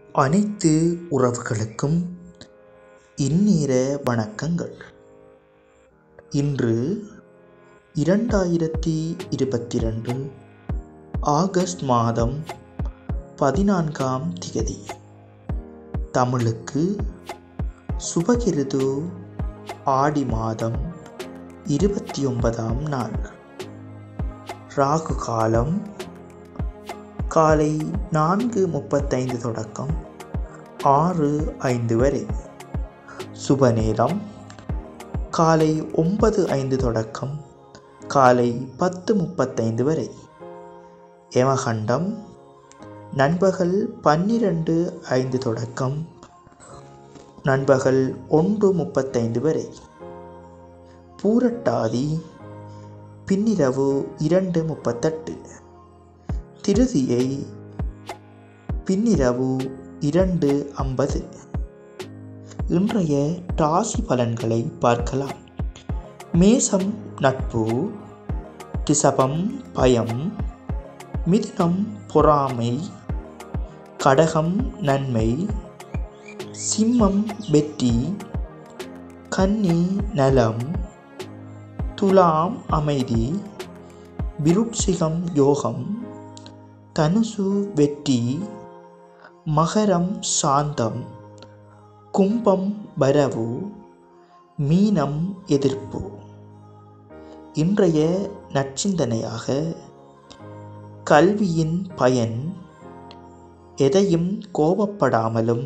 அனைத்து உறவுகளுக்கும் இந்நேர வணக்கங்கள் இன்று இரண்டாயிரத்தி இருபத்தி ரெண்டு ஆகஸ்ட் மாதம் பதினான்காம் திகதி தமிழுக்கு சுபகிருது ஆடி மாதம் இருபத்தி ஒன்பதாம் நாள் ராகு காலம் காலை நான்கு முப்பத்தைந்து தொடக்கம் ஆறு ஐந்து வரை சுப நேரம் காலை ஒன்பது ஐந்து தொடக்கம் காலை பத்து முப்பத்தைந்து வரை யமகண்டம் நண்பகல் பன்னிரண்டு ஐந்து தொடக்கம் நண்பகல் ஒன்று முப்பத்தைந்து வரை பூரட்டாதி பின்னிரவு இரண்டு முப்பத்தெட்டு திருதியை பின்னிரவு இரண்டு ஐம்பது இன்றைய ராசி பலன்களை பார்க்கலாம் மேசம் நட்பு ரிஷபம் பயம் மிதுனம் பொறாமை கடகம் நன்மை சிம்மம் வெற்றி கன்னி நலம் துலாம் அமைதி விருட்சிகம் யோகம் தனுசு வெற்றி மகரம் சாந்தம் கும்பம் வரவு மீனம் எதிர்ப்பு இன்றைய நற்சிந்தனையாக கல்வியின் பயன் எதையும் கோபப்படாமலும்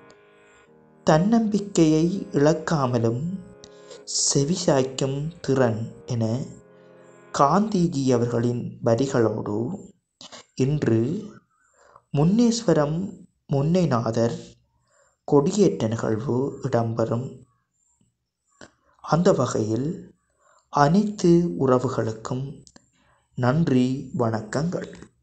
தன்னம்பிக்கையை இழக்காமலும் செவிசாய்க்கும் திறன் என காந்திஜி அவர்களின் வரிகளோடு இன்று முன்னேஸ்வரம் முன்னைநாதர் கொடியேற்ற நிகழ்வு இடம்பெறும் அந்த வகையில் அனைத்து உறவுகளுக்கும் நன்றி வணக்கங்கள்